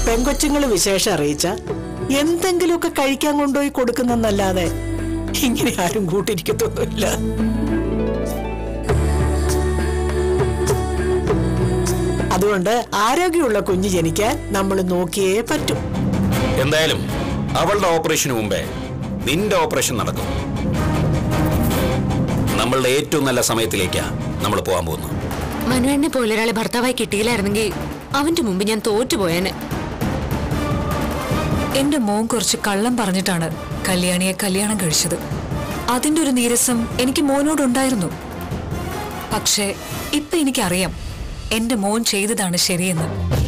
പെങ്കൊച്ചുങ്ങൾ വിശേഷം അറിയിച്ച എന്തെങ്കിലുമൊക്കെ കഴിക്കാൻ കൊണ്ടുപോയി കൊടുക്കുന്നെന്നല്ലാതെ ഇങ്ങനെ ആരും കൂട്ടിരിക്കത്തൊന്നുമില്ല അതുകൊണ്ട് ആരോഗ്യമുള്ള കുഞ്ഞ് ജനിക്കാൻ നമ്മൾ നോക്കിയേ പറ്റും എന്തായാലും അവളുടെ ഓപ്പറേഷന് മുമ്പേ നിന്റെ ഓപ്പറേഷൻ നടക്കും നമ്മളുടെ ഏറ്റവും നല്ല സമയത്തിലേക്കാ നമ്മൾ പോകാൻ പോകുന്നത് മനുവേണ്ണെ പോലെ ഒരാളെ ഭർത്താവായി കിട്ടിയില്ലായിരുന്നെങ്കിൽ അവന്റെ മുമ്പ് ഞാൻ തോറ്റുപോയേനെ എന്റെ മോൻ കുറച്ച് കള്ളം പറഞ്ഞിട്ടാണ് കല്യാണിയെ കല്യാണം കഴിച്ചത് അതിന്റെ ഒരു നീരസം എനിക്ക് മോനോടുണ്ടായിരുന്നു പക്ഷേ ഇപ്പൊ എനിക്കറിയാം എന്റെ മോൻ ചെയ്തതാണ് ശരിയെന്ന്